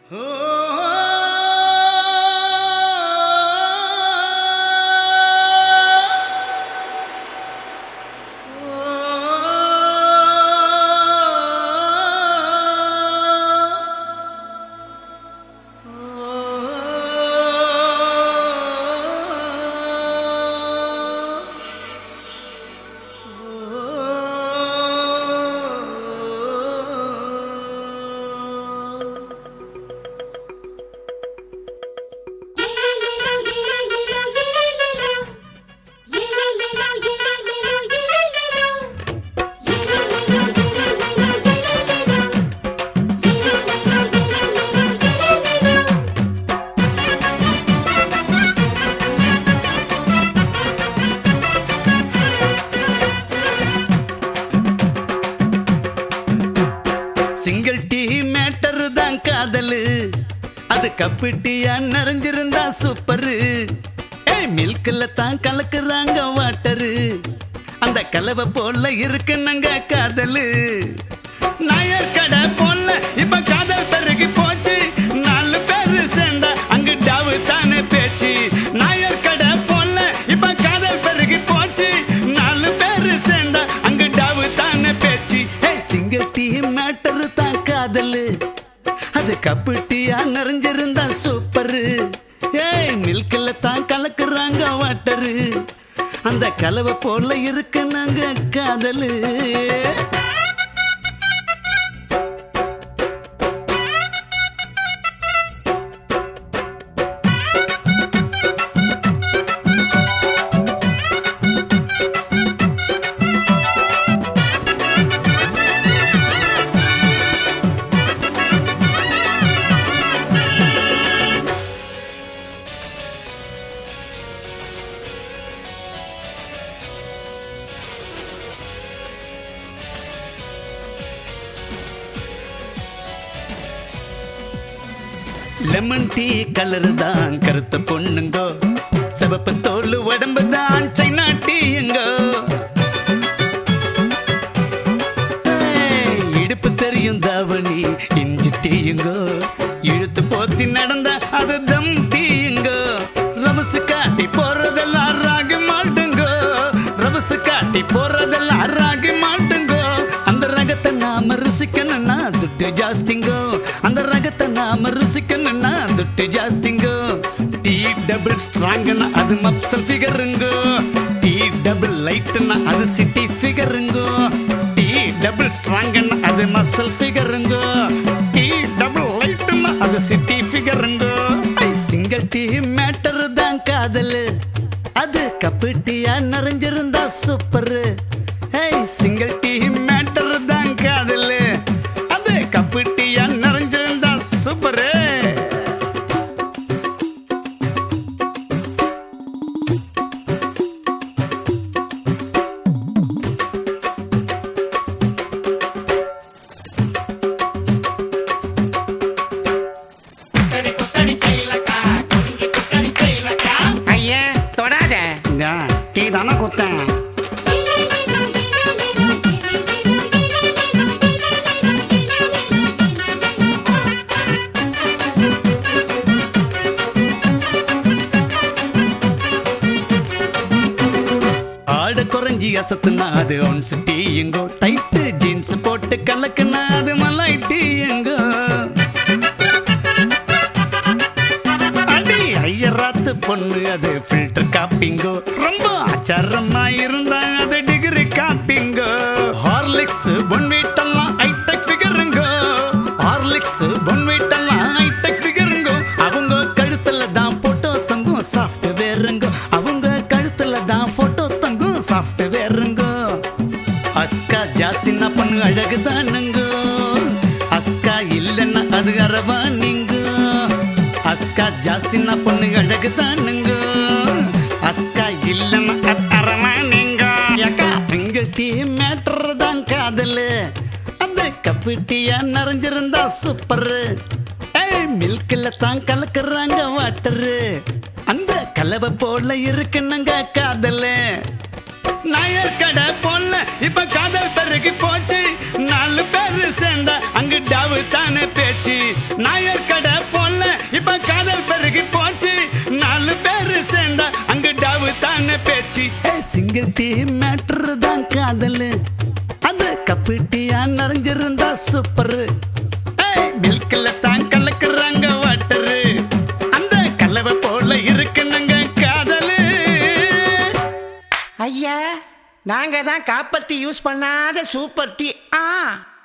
single tea matter தான் காதலு அது கப்பு டீயா நிறைஞ்சிருந்தா சூப்பரு ஏய் மில்க்ல தான் கலக்குறாங்க வாட்டரு அந்த கலவை போல இருக்குன்னங்க காதலு நாயர் கடை போல இப்ப காதல் பெருகி போச்சு நாலு பேரு சேர்ந்தா அங்கு டாவு தானே பேச்சு நாயர் கடை போல இப்ப காதல் பெருகி போச்சு நாலு பேரு சேர்ந்தா அங்கு டாவு தானே பேச்சு ஏய் சிங்கிள் டீ மேட்டர் தான் காதலு அது கப்பு டீயா நிறைஞ்சிருந்தா சூப்பரு ஏய் மில்க்ல தான் கலக்குறாங்க வாட்டரு அந்த கலவை போல இருக்கு நாங்க காதலு லெமன் டீ கலர் தான் கருத்த பொண்ணுங்கோ சிவப்பு தோல் உடம்பு தான் சைனா டீயுங்கோ ஏய், இடுப்பு தெரியும் தாவணி இஞ்சி டீயுங்கோ இழுத்து போத்தி நடந்த அது தம் டீயுங்கோ ரமசு காட்டி போறதெல்லாம் ராகி மாட்டுங்கோ ரமசு காட்டி போறதெல்லாம் ராகி மாட்டுங்கோ அந்த ரகத்தை நாம ருசிக்கணும்னா துட்டு ஜாஸ்திங்கோ அந்த ரகத்தை நாம ருசிக்கணும்னா துட்டு ஜாஸ்திங்கோ டீ டபுள் ஸ்ட்ராங்னா அது மப்சல் ஃபிகருங்கோ டீ டபுள் லைட்னா அது சிட்டி ஃபிகருங்கோ டீ டபுள் ஸ்ட்ராங்னா அது மப்சல் ஃபிகருங்கோ டீ டபுள் லைட்னா அது சிட்டி ஃபிகருங்கோ சிங்கிள் டீ மேட்டர் தான் காதலு அது கப்பு டீயா நிறைஞ்சிருந்தா சூப்பரு ஏய் சிங்கிள் டீ மேட்டர் தான் காதலு அது கப்பு டீயா நிறைஞ்சிருந்தா சூப்பரு ஐயா தொடாத இந்த டீ தானே குத்தேன் ஆட குறைஞ்சி அசத்துனா அது ஒன்ஸ் டீயுங்கோ டைட்டு ஜீன்ஸ் போட்டு கலக்குனா அது மலாய் டீயுங்கோ அடி ஐயராத்து பொண்ணு அது ஃபில்டர் காப்பிங்கோ ரொம்ப ஆச்சாரமா இருந்தா அது டிகிரி காப்பிங்கோ ஹார்லிக்ஸ் பொன்வீட்டெல்லாம் ஹைடெக் ஃபிகருங்கோ ஹார்லிக்ஸ் பொன்வீட்டெல்லாம் ஹைடெக் ஃபிகருங்கோ அவங்க கழுத்துல தான் போட்டோ தங்கும் சாஃப்ட்வேருங்கோ அவங்க கழுத்துல தான் போட்டோ தங்கும் சாஃப்ட்வேருங்கோ அஸ்கா ஜாஸ்தினா பண்ணு அழகுதானுங்கோ அஸ்கா இல்லைன்னா அது அரவா நீங்க அஸ்கா ஜாஸ்தினா பொண்ணு அழகுதானுங்க அஸ்கா இல்லைன்னா அது அரவா நீங்க ஏக்கா சிங்கிள் டீ மேட்டர் தான் காதலு அந்த கப்பு டீயா நிறைஞ்சிருந்தா சூப்பர் ஏய் மில்க்ல தான் கலக்குறாங்க வாட்டரு அந்த கலவை போல இருக்குன்னுங்க காதலு நாயர் கடை போல இப்ப காதல் பெருகி போச்சு நாலு பேரு சேர்ந்தா அங்கு டாவு தானே பேச்சு நாயர் கடை இப்ப காதல் பெருகி போச்சு நாலு பேரு சேர்ந்தா அங்க டாவு தானே பேச்சு சிங்கிள் டீ மேட்ரு தான் காதல் அது கப்பு டீயா நிறைஞ்சிருந்தா சூப்பர் மில்க்ல தான் கலக்குறாங்க வாட்டரு அந்த கலவை போல இருக்குனுங்க காதலு ஐயா நாங்க தான் காப்பத்தி யூஸ் பண்ணாத சூப்பர் டீ ஆ